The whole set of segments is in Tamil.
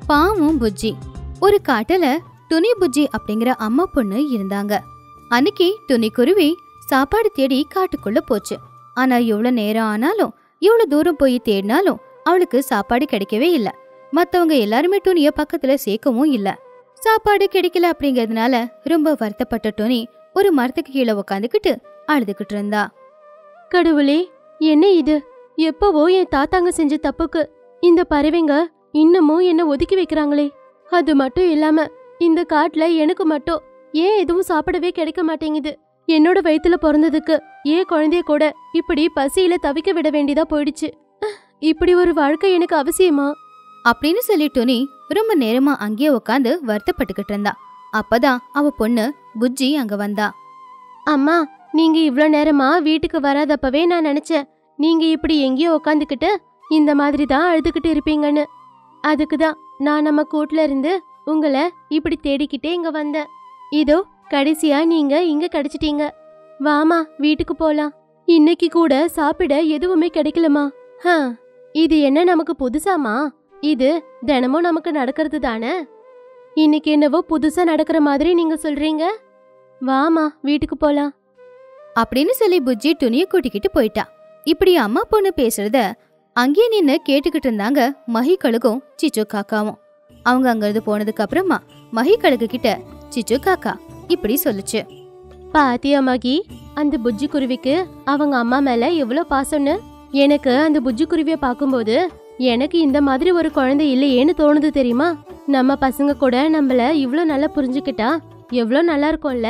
பாவம் புஜ்ஜி ஒரு காட்டுல துணி புஜ்ஜி அப்படிங்கிற அம்மா பொண்ணு இருந்தாங்க அன்னைக்கு துணி குருவி சாப்பாடு தேடி காட்டுக்குள்ள போச்சு ஆனா எவ்வளவு நேரம் ஆனாலும் எவ்வளவு தூரம் போய் தேடினாலும் அவளுக்கு சாப்பாடு கிடைக்கவே இல்ல மத்தவங்க எல்லாருமே துணிய பக்கத்துல சேர்க்கவும் இல்ல சாப்பாடு கிடைக்கல அப்படிங்கறதுனால ரொம்ப வருத்தப்பட்ட துணி ஒரு மரத்துக்கு கீழே உக்காந்துக்கிட்டு அழுதுகிட்டு இருந்தா கடவுளே என்ன இது எப்பவோ என் தாத்தாங்க செஞ்ச தப்புக்கு இந்த பறவைங்க இன்னமும் என்ன ஒதுக்கி வைக்கிறாங்களே அது மட்டும் இல்லாம இந்த காட்டுல எனக்கு மட்டும் ஏன் எதுவும் சாப்பிடவே கிடைக்க மாட்டேங்குது என்னோட வயித்துல பிறந்ததுக்கு ஏன் குழந்தைய கூட இப்படி பசியில தவிக்க விட வேண்டியதா போயிடுச்சு அஹ், இப்படி ஒரு வாழ்க்கை எனக்கு அவசியமா அப்படின்னு சொல்லி துணி ரொம்ப நேரமா அங்கேயே உட்காந்து வருத்தப்பட்டுக்கிட்டு இருந்தா அப்பதான் அவ பொண்ணு புஜ்ஜி அங்க வந்தா அம்மா நீங்க இவ்ளோ நேரமா வீட்டுக்கு வராதப்பவே நான் நினைச்சேன் நீங்க இப்படி எங்கேயோ உக்காந்துக்கிட்டு இந்த மாதிரி தான் அழுதுகிட்டு இருப்பீங்கன்னு அதுக்கு தான் நான் நம்ம கூட்ல இருந்து உங்களை இப்படி தேடிக்கிட்டே இங்க வந்தேன் இதோ கடைசியா நீங்க இங்க கிடைச்சிட்டீங்க வாமா வீட்டுக்கு போலாம் இன்னைக்கு கூட சாப்பிட எதுவுமே கிடைக்கலமா ஹ இது என்ன நமக்கு புதுசாமா இது தினமும் நமக்கு நடக்கிறது தானே இன்னைக்கு என்னவோ புதுசா நடக்கிற மாதிரி நீங்க சொல்றீங்க வாமா வீட்டுக்கு போலாம் அப்படின்னு சொல்லி புஜ்ஜி துணியை கூட்டிக்கிட்டு போயிட்டா இப்படி அம்மா பொண்ணு பேசுறத அங்கேயே நின்னு கேட்டுக்கிட்டு இருந்தாங்க மஹி கழுகும் சிச்சு காக்காவும் அவங்க அங்கிருந்து போனதுக்கு அப்புறமா மஹி கழுகு கிட்ட சிச்சு காக்கா இப்படி சொல்லுச்சு பாத்தியா மகி அந்த புஜ்ஜி குருவிக்கு அவங்க அம்மா மேல எவ்வளவு பாசம்னு எனக்கு அந்த புஜ்ஜி குருவிய பார்க்கும்போது எனக்கு இந்த மாதிரி ஒரு குழந்தை இல்லையேன்னு தோணுது தெரியுமா நம்ம பசங்க கூட நம்மள இவ்ளோ நல்லா புரிஞ்சுக்கிட்டா எவ்வளோ நல்லா இருக்கும்ல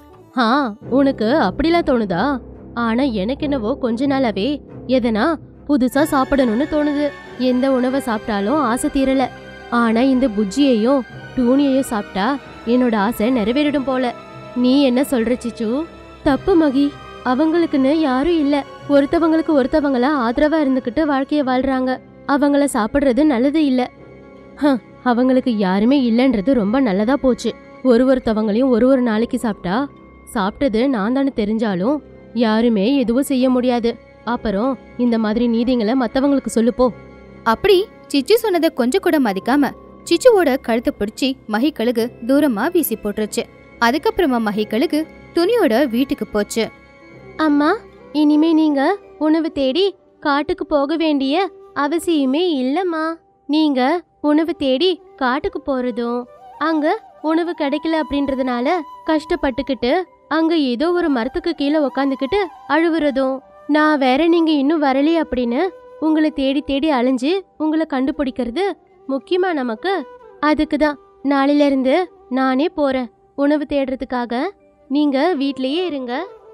ஆ உனக்கு அப்படிலாம் தோணுதா ஆனா எனக்கு என்னவோ கொஞ்ச நாளாவே எதனா புதுசா சாப்பிடணும்னு தோணுது எந்த உணவை சாப்பிட்டாலும் ஆசை தீரல ஆனா இந்த புஜ்ஜியையும் டூனியையும் சாப்பிட்டா என்னோட ஆசை நிறைவேறிடும் போல நீ என்ன சொல்ற சிச்சு தப்பு மகி அவங்களுக்குன்னு யாரும் இல்ல ஒருத்தவங்களுக்கு ஒருத்தவங்களா ஆதரவா இருந்துகிட்டு வாழ்க்கைய வாழ்றாங்க அவங்கள சாப்பிடுறது நல்லது இல்ல ஹம், அவங்களுக்கு யாருமே இல்லைன்றது ரொம்ப நல்லதா போச்சு ஒரு ஒருத்தவங்களையும் ஒரு ஒரு நாளைக்கு சாப்பிட்டா சாப்பிட்டது நான் தானே தெரிஞ்சாலும் யாருமே எதுவும் செய்ய முடியாது அப்புறம் இந்த மாதிரி நீதிங்களை மத்தவங்களுக்கு சொல்லு போ அப்படி சிச்சு சொன்னதை கொஞ்சம் கூட மதிக்காம சிச்சுவோட கழுத்தை பிடிச்சி மஹி கழுகு தூரமா வீசி போட்டுருச்சு அதுக்கப்புறமா மஹி கழுகு துணியோட வீட்டுக்கு போச்சு அம்மா இனிமே நீங்க உணவு தேடி காட்டுக்கு போக வேண்டிய அவசியமே இல்லம்மா நீங்க உணவு தேடி காட்டுக்கு போறதும் அங்க உணவு கிடைக்கல அப்படின்றதுனால கஷ்டப்பட்டுக்கிட்டு அங்க ஏதோ ஒரு மரத்துக்கு கீழே உக்காந்துக்கிட்டு அழுவுறதும் நான் வேற நீங்க இன்னும் வரலையே அப்படின்னு உங்களை தேடி தேடி அலைஞ்சு உங்களை கண்டுபிடிக்கிறது முக்கியமா நமக்கு அதுக்கு தான் நாளையில இருந்து நானே போறேன் உணவு தேடுறதுக்காக நீங்க வீட்லயே இருங்க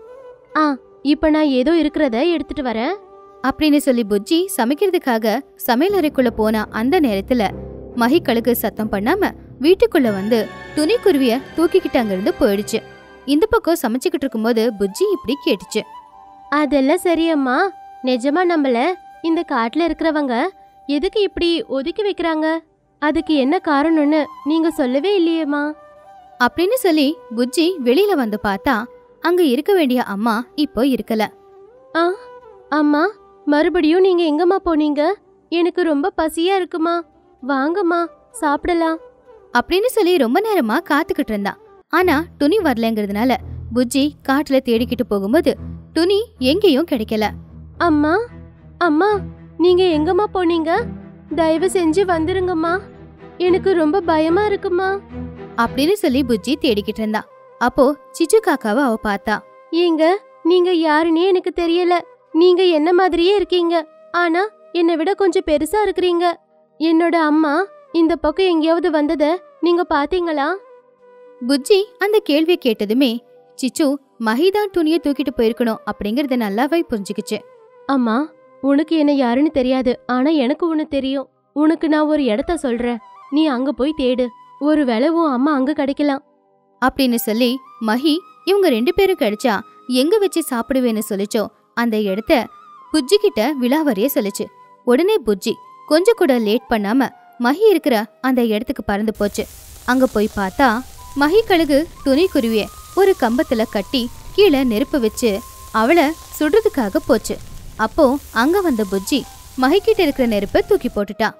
ஆ இப்ப நான் ஏதோ இருக்கிறத எடுத்துட்டு வரேன் அப்படின்னு சொல்லி புஜ்ஜி சமைக்கிறதுக்காக சமையல் அறைக்குள்ள போன அந்த நேரத்துல மஹி கழுகு சத்தம் பண்ணாம வீட்டுக்குள்ள வந்து துணி குருவிய தூக்கிக்கிட்டு அங்கிருந்து போயிடுச்சு இந்த பக்கம் சமைச்சுக்கிட்டு இருக்கும்போது புஜ்ஜி இப்படி கேட்டுச்சு அதெல்லாம் சரியம்மா நிஜமா நம்மள இந்த காட்டுல இருக்கிறவங்க எதுக்கு இப்படி ஒதுக்கி வைக்கிறாங்க அதுக்கு என்ன காரணம்னு நீங்க சொல்லவே இல்லையேம்மா அப்படின்னு சொல்லி புஜ்ஜி வெளியில வந்து பார்த்தா அங்க இருக்க வேண்டிய அம்மா இப்போ இருக்கல ஆ அம்மா மறுபடியும் நீங்க எங்கம்மா போனீங்க எனக்கு ரொம்ப பசியா இருக்குமா வாங்கம்மா சாப்பிடலாம் அப்படின்னு சொல்லி ரொம்ப நேரமா காத்துக்கிட்டு இருந்தா ஆனா துணி வரலங்கிறதுனால புஜ்ஜி காட்டுல தேடிக்கிட்டு போகும்போது துணி எங்கேயும் கிடைக்கல அம்மா அம்மா நீங்க எங்கம்மா போனீங்க தயவு செஞ்சு வந்துருங்கம்மா எனக்கு ரொம்ப பயமா இருக்குமா அப்படின்னு சொல்லி புஜ்ஜி தேடிக்கிட்டு இருந்தா அப்போ சிச்சு காக்காவை அவ பார்த்தா ஏங்க நீங்க யாருன்னே எனக்கு தெரியல நீங்க என்ன மாதிரியே இருக்கீங்க ஆனா என்னை விட கொஞ்சம் பெருசா இருக்கிறீங்க என்னோட அம்மா இந்த பக்கம் எங்கேயாவது வந்தத நீங்க பாத்தீங்களா புஜ்ஜி அந்த கேள்வியை கேட்டதுமே சிச்சு மஹிதான் துணியை தூக்கிட்டு போயிருக்கணும் அப்படிங்கறத நல்லாவே புரிஞ்சுக்கிச்சு அம்மா உனக்கு என்ன யாருன்னு தெரியாது ஆனா எனக்கு உன்னை தெரியும் உனக்கு நான் ஒரு இடத்த சொல்றேன் நீ அங்க போய் தேடு ஒருவேளை உன் அம்மா அங்க கிடைக்கலாம் அப்படின்னு சொல்லி மஹி இவங்க ரெண்டு பேரும் கிடைச்சா எங்க வச்சு சாப்பிடுவேன்னு சொல்லிச்சோ அந்த இடத்த புஜ்ஜி கிட்ட விலாவறிய சொல்லுச்சு உடனே புஜ்ஜி கொஞ்சம் கூட லேட் பண்ணாம மஹி இருக்கிற அந்த இடத்துக்கு பறந்து போச்சு அங்க போய் பார்த்தா மஹி கழுகு துணி குருவிய ஒரு கம்பத்துல கட்டி கீழே நெருப்பு வச்சு அவளை சுடுறதுக்காக போச்சு அப்போ அங்க வந்த புஜ்ஜி மஹி கிட்ட இருக்கிற நெருப்பை தூக்கி போட்டுட்டா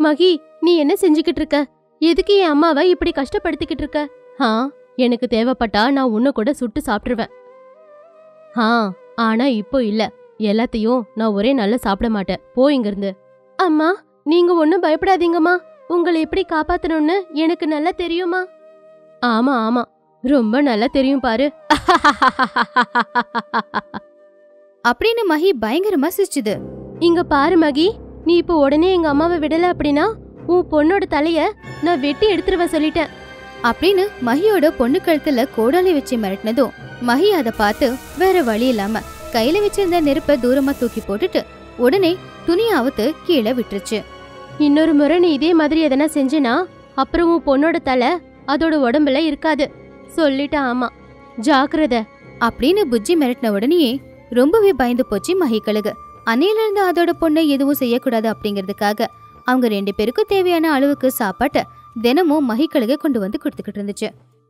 மகி நீ என்ன செஞ்சுக்கிட்டு இருக்க எதுக்கு என் அம்மாவை இப்படி கஷ்டப்படுத்திக்கிட்டு இருக்க ஆ எனக்கு தேவைப்பட்டா நான் உன்னை கூட சுட்டு சாப்பிட்டுருவேன் ஆ ஆனா இப்போ இல்ல எல்லாத்தையும் நான் ஒரே நாள்ல சாப்பிட மாட்டேன் போ இங்கிருந்து அம்மா நீங்க ஒன்னும் பயப்படாதீங்கம்மா உங்களை எப்படி காப்பாத்தணும்னு எனக்கு நல்லா தெரியுமா ஆமா ஆமா ரொம்ப நல்லா தெரியும் பாரு அப்படின்னு மஹி பயங்கரமா சிரிச்சுது இங்க பாரு மகி நீ இப்போ உடனே எங்க அம்மாவை விடல அப்படின்னா உன் பொண்ணோட தலைய நான் வெட்டி எடுத்துருவேன் சொல்லிட்டேன் அப்படின்னு மஹியோட பொண்ணு கழுத்துல கோடாலி வச்சு மிரட்டினதும் மஹி அதை பார்த்து வேற வழி இல்லாம கையில வச்சிருந்த நெருப்பை தூரமா தூக்கி போட்டுட்டு உடனே துணியை அவுத்து கீழே விட்டுருச்சு இன்னொரு முறை நீ இதே மாதிரி எதனா செஞ்சனா அப்புறம் உன் பொண்ணோட தலை அதோட உடம்புல இருக்காது சொல்லிட்டேன் ஆமா ஜாக்கிரத அப்படின்னு புஜ்ஜி மிரட்டின உடனேயே ரொம்பவே பயந்து போச்சு மஹிக்கழுகு அன்னையில இருந்து அதோட பொண்ணை எதுவும் செய்யக்கூடாது அப்படிங்கிறதுக்காக அவங்க ரெண்டு பேருக்கும் தேவையான அளவுக்கு சாப்பாட்டை தினமும் மஹிக்கழுகை கொண்டு வந்து கொடுத்துக்கிட்டு இருந்துச்சு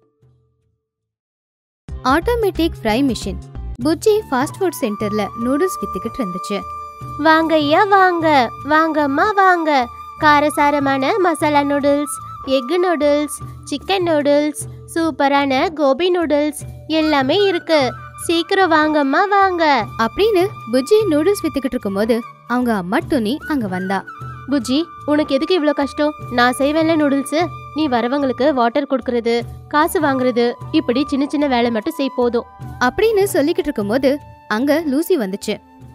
automatic fry machine Bujji fast food சென்டர்ல நூடுல்ஸ் வித்துக்கிட்டு இருந்துச்சு வாங்க ஐயா வாங்க வாங்க அம்மா வாங்க காரசாரமான masala noodles egg noodles chicken noodles சூப்பரான கோபி நூடுல்ஸ் எல்லாமே இருக்கு சீக்கிரம் வாங்கம்மா வாங்க அப்படின்னு புஜ்ஜி நூடுல்ஸ் வித்துக்கிட்டு இருக்கும்போது அவங்க அம்மா துணி அங்க வந்தா புஜ்ஜி உனக்கு எதுக்கு இவ்ளோ கஷ்டம் நான் செய்வேன்ல நூடுல்ஸ் நீ வரவங்களுக்கு வாட்டர் கொடுக்கறது காசு வாங்குறது இப்படி சின்ன சின்ன வேலை மட்டும் செய் போதும் அப்படின்னு சொல்லிக்கிட்டு இருக்கும்போது அங்க லூசி வந்துச்சு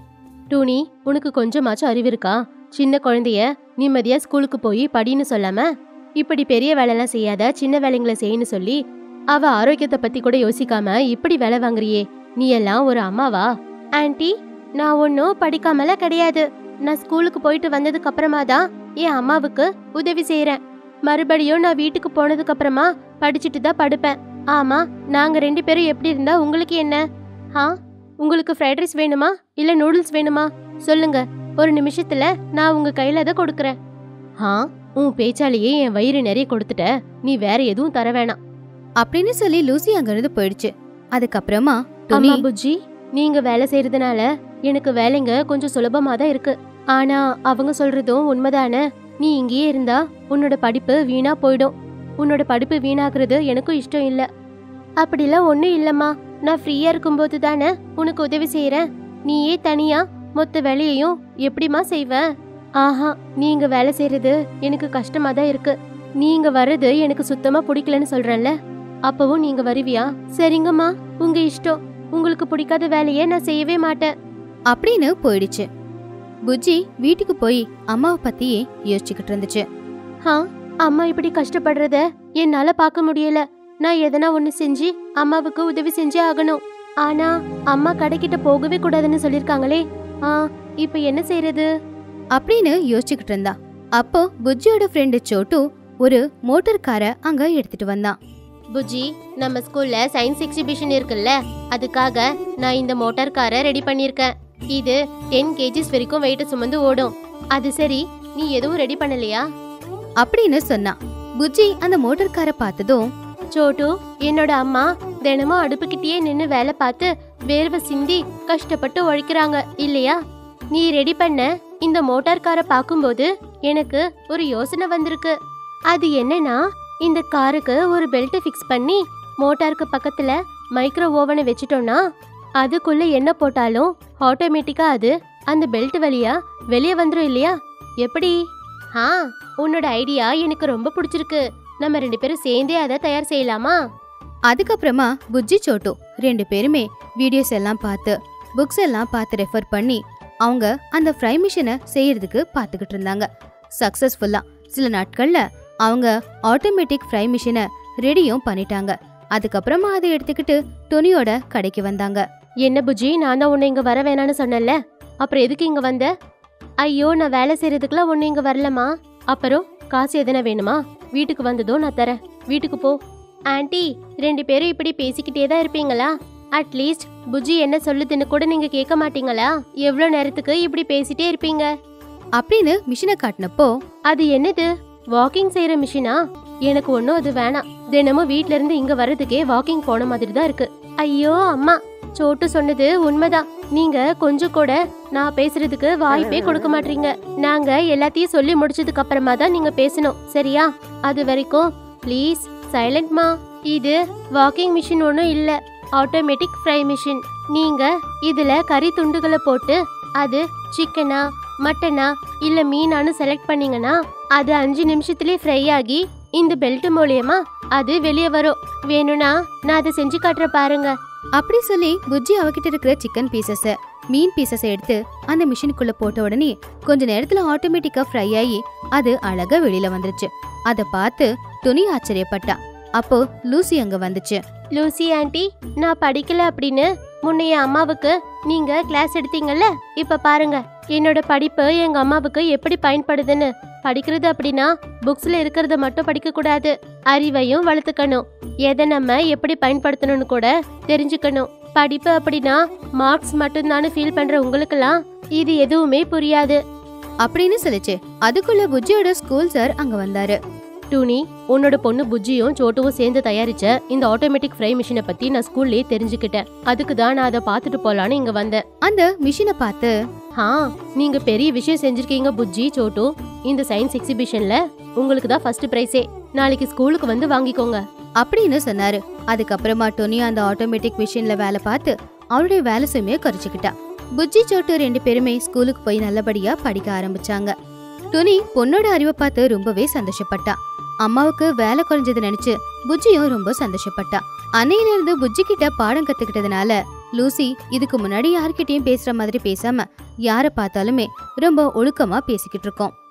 டூனி உனக்கு கொஞ்சமாச்சும் அறிவு இருக்கா சின்ன குழந்தைய நிம்மதியா ஸ்கூலுக்கு போய் படின்னு சொல்லாம இப்படி பெரிய வேலைலாம் செய்யாத சின்ன வேலைங்களை செய்யன்னு சொல்லி அவ ஆரோக்கியத்தை பத்தி கூட யோசிக்காம இப்படி வேலை வாங்குறியே நீ எல்லாம் ஒரு அம்மாவா ஆன்ட்டி நான் ஒன்னும் படிக்காமல கிடையாது நான் ஸ்கூலுக்கு போயிட்டு வந்ததுக்கு அப்புறமா தான் என் அம்மாவுக்கு உதவி செய்யறேன் மறுபடியும் நான் வீட்டுக்கு போனதுக்கு அப்புறமா படிச்சுட்டு தான் படுப்பேன் ஆமா நாங்க ரெண்டு பேரும் எப்படி இருந்தா உங்களுக்கு என்ன ஆ உங்களுக்கு ஃப்ரைட் ரைஸ் வேணுமா இல்ல நூடுல்ஸ் வேணுமா சொல்லுங்க ஒரு நிமிஷத்துல நான் உங்க கையில அதை கொடுக்கறேன் ஆ உன் பேச்சாலேயே என் வயிறு நிறைய கொடுத்துட்ட நீ வேற எதுவும் தர வேணாம் அப்படின்னு சொல்லி லூசி அங்கிருந்து போயிடுச்சு அதுக்கப்புறமா துணி அம்மா புஜ்ஜி நீங்க வேலை செய்யறதுனால எனக்கு வேலைங்க கொஞ்சம் சுலபமா தான் இருக்கு ஆனா அவங்க சொல்றதும் உண்மைதானே நீ இங்கேயே இருந்தா உன்னோட படிப்பு வீணா போயிடும் உன்னோட படிப்பு வீணாக்குறது எனக்கும் இஷ்டம் இல்ல அப்படிலாம் ஒண்ணும் இல்லம்மா நான் ஃப்ரீயா இருக்கும்போது தானே உனக்கு உதவி செய்யறேன் நீயே தனியா மொத்த வேலையையும் எப்படிம்மா செய்வ ஆஹா நீங்க வேலை செய்யறது எனக்கு கஷ்டமா தான் இருக்கு நீங்க வர்றது எனக்கு சுத்தமா பிடிக்கலன்னு சொல்றேன்ல அப்பவும் நீங்க வருவியா சரிங்கம்மா உங்க இஷ்டம் உங்களுக்கு பிடிக்காத வேலையை நான் செய்யவே மாட்டேன் அப்படின்னு போயிடுச்சு புஜ்ஜி வீட்டுக்கு போய் அம்மாவை பத்தியே யோசிச்சுக்கிட்டு இருந்துச்சு ஆ அம்மா இப்படி கஷ்டப்படுறத என்னால பார்க்க முடியல நான் எதனா ஒண்ணு செஞ்சு அம்மாவுக்கு உதவி செஞ்சே ஆகணும் ஆனா அம்மா கடைக்கிட்ட போகவே கூடாதுன்னு சொல்லிருக்காங்களே ஆ இப்ப என்ன செய்யறது அப்படின்னு யோசிச்சுக்கிட்டு இருந்தா அப்போ புஜ்ஜியோட ஃப்ரெண்டு சோட்டு ஒரு மோட்டார் காரை அங்க எடுத்துட்டு வந்தான் புஜி நம்ம ஸ்கூல்ல சயின்ஸ் எக்ஸிபிஷன் இருக்குல்ல அதுக்காக நான் இந்த மோட்டார் காரை ரெடி பண்ணிருக்கேன் இது டென் கேஜிஸ் வரைக்கும் வெயிட்ட சுமந்து ஓடும் அது சரி நீ எதுவும் ரெடி பண்ணலையா அப்படின்னு சொன்னான் புஜ்ஜி அந்த மோட்டார் காரை பார்த்ததும் சோட்டு என்னோட அம்மா தினமும் அடுப்புக்கிட்டயே நின்னு வேலை பார்த்து வேர்வை சிந்தி கஷ்டப்பட்டு உழைக்கிறாங்க இல்லையா நீ ரெடி பண்ண இந்த மோட்டார் காரை பார்க்கும்போது எனக்கு ஒரு யோசனை வந்திருக்கு அது என்னன்னா இந்த காருக்கு ஒரு பெல்ட் ஃபிக்ஸ் பண்ணி மோட்டாருக்கு பக்கத்துல மைக்ரோ ஓவனை வச்சுட்டோம்னா அதுக்குள்ள என்ன போட்டாலும் ஆட்டோமேட்டிக்கா அது அந்த பெல்ட் வழியா வெளியே வந்துரும் இல்லையா எப்படி ஆ உன்னோட ஐடியா எனக்கு ரொம்ப பிடிச்சிருக்கு நம்ம ரெண்டு பேரும் சேர்ந்தே அதை தயார் செய்யலாமா அதுக்கப்புறமா புஜ்ஜி சோட்டு ரெண்டு பேருமே வீடியோஸ் எல்லாம் பார்த்து புக்ஸ் எல்லாம் பார்த்து ரெஃபர் பண்ணி அவங்க அந்த ஃப்ரை மிஷினை செய்யறதுக்கு பார்த்துக்கிட்டு இருந்தாங்க சக்சஸ்ஃபுல்லா சில நாட்கள்ல அவங்க ஆட்டோமேட்டிக் ஃப்ரை மிஷினை ரெடியும் பண்ணிட்டாங்க அதுக்கப்புறமா அதை எடுத்துக்கிட்டு துணியோட கடைக்கு வந்தாங்க என்ன புஜி நான் தான் உன்னை இங்க வர வேணாம்னு சொன்னேன்ல அப்புறம் எதுக்கு இங்க வந்த ஐயோ நான் வேலை செய்யறதுக்குலாம் ஒண்ணு இங்க வரலமா அப்புறம் காசு எதனா வேணுமா வீட்டுக்கு வந்ததும் நான் தரேன் வீட்டுக்கு போ ஆன்ட்டி ரெண்டு பேரும் இப்படி பேசிக்கிட்டே தான் இருப்பீங்களா அட்லீஸ்ட் புஜி என்ன சொல்லுதுன்னு கூட நீங்க கேட்க மாட்டீங்களா எவ்வளவு நேரத்துக்கு இப்படி பேசிட்டே இருப்பீங்க அப்படின்னு மிஷினை காட்டினப்போ அது என்னது வாக்கிங் செய்யற மிஷினா எனக்கு ஒன்றும் அது வேணாம் தினமும் வீட்ல இருந்து இங்க வர்றதுக்கே வாக்கிங் போன மாதிரி தான் இருக்கு ஐயோ அம்மா சோட்டு சொன்னது உண்மைதான் நீங்க கொஞ்சம் கூட நான் பேசுறதுக்கு வாய்ப்பே கொடுக்க மாட்டீங்க நாங்க எல்லாத்தையும் சொல்லி முடிச்சதுக்கு அப்புறமா தான் நீங்க பேசணும் சரியா அது வரைக்கும் ப்ளீஸ் சைலண்ட்மா இது வாக்கிங் மிஷின் ஒன்றும் இல்ல ஆட்டோமேட்டிக் ஃப்ரை மிஷின் நீங்க இதுல கறி துண்டுகளை போட்டு அது சிக்கனா மட்டனா இல்ல மீனான்னு செலக்ட் பண்ணீங்கன்னா அது அஞ்சு நிமிஷத்துலயே ஃப்ரை ஆகி இந்த பெல்ட் மூலியமா அது வெளியே வரும் வேணும்னா நான் அதை செஞ்சு காட்டுற பாருங்க அப்படி சொல்லி புஜ்ஜி அவகிட்ட இருக்கிற சிக்கன் பீசஸ மீன் பீசஸை எடுத்து அந்த மிஷினுக்குள்ள போட்ட உடனே கொஞ்ச நேரத்துல ஆட்டோமேட்டிக்கா ஃப்ரை ஆகி அது அழகா வெளியில வந்துருச்சு அத பார்த்து துணி ஆச்சரியப்பட்டா அப்போ லூசி அங்க வந்துச்சு லூசி ஆண்டி நான் படிக்கல அப்படின்னு முன்னைய அம்மாவுக்கு நீங்க கிளாஸ் எடுத்தீங்கல்ல இப்ப பாருங்க என்னோட படிப்பு எங்க அம்மாவுக்கு எப்படி பயன்படுதுன்னு படிக்கிறது அப்படின்னா புக்ஸ்ல இருக்கிறத மட்டும் படிக்க கூடாது அறிவையும் வளர்த்துக்கணும் எதை நம்ம எப்படி பயன்படுத்தணும்னு கூட தெரிஞ்சுக்கணும் படிப்பு அப்படின்னா மார்க்ஸ் மட்டும்தானு ஃபீல் பண்ற உங்களுக்கெல்லாம் இது எதுவுமே புரியாது அப்படின்னு சொல்லுச்சு அதுக்குள்ள புஜ்ஜியோட ஸ்கூல் சார் அங்க வந்தாரு டூனி உன்னோட பொண்ணு புஜ்ஜியும் சோட்டுவும் சேர்ந்து தயாரிச்ச இந்த ஆட்டோமேட்டிக் ஃப்ரை மிஷினை பத்தி நான் ஸ்கூல்லயே தெரிஞ்சுக்கிட்டேன் அதுக்கு தான் நான் அதை பார்த்துட்டு போலான்னு இங்க வந்தேன் அந்த மிஷினை பார்த்து ஆ நீங்க பெரிய விஷயம் செஞ்சிருக்கீங்க புஜ்ஜி சோட்டு இந்த சயின்ஸ் எக்ஸிபிஷன்ல உங்களுக்கு தான் ஃபர்ஸ்ட் பிரைஸே நாளைக்கு ஸ்கூலுக்கு வந்து வாங்கிக்கோங்க அப்படின்னு சொன்னாரு அதுக்கப்புறமா டொனி அந்த ஆட்டோமேட்டிக் மிஷின்ல வேலை பார்த்து அவளுடைய வேலை சுமையை குறைச்சிக்கிட்டா புஜ்ஜி சோட்டு ரெண்டு பேருமே ஸ்கூலுக்கு போய் நல்லபடியா படிக்க ஆரம்பிச்சாங்க டொனி பொண்ணோட அறிவை பார்த்து ரொம்பவே சந்தோஷப்பட்டா அம்மாவுக்கு வேலை குறைஞ்சது நினைச்சு புஜ்ஜியும் ரொம்ப சந்தோஷப்பட்டா அன்னையில இருந்து புஜ்ஜி கிட்ட பாடம் கத்துக்கிட்டதுனால லூசி இதுக்கு முன்னாடி யார்கிட்டயும் பேசுற மாதிரி பேசாம யாரை பார்த்தாலுமே ரொம்ப ஒழுக்கமா பேசிக்கிட்டு இருக்கோம்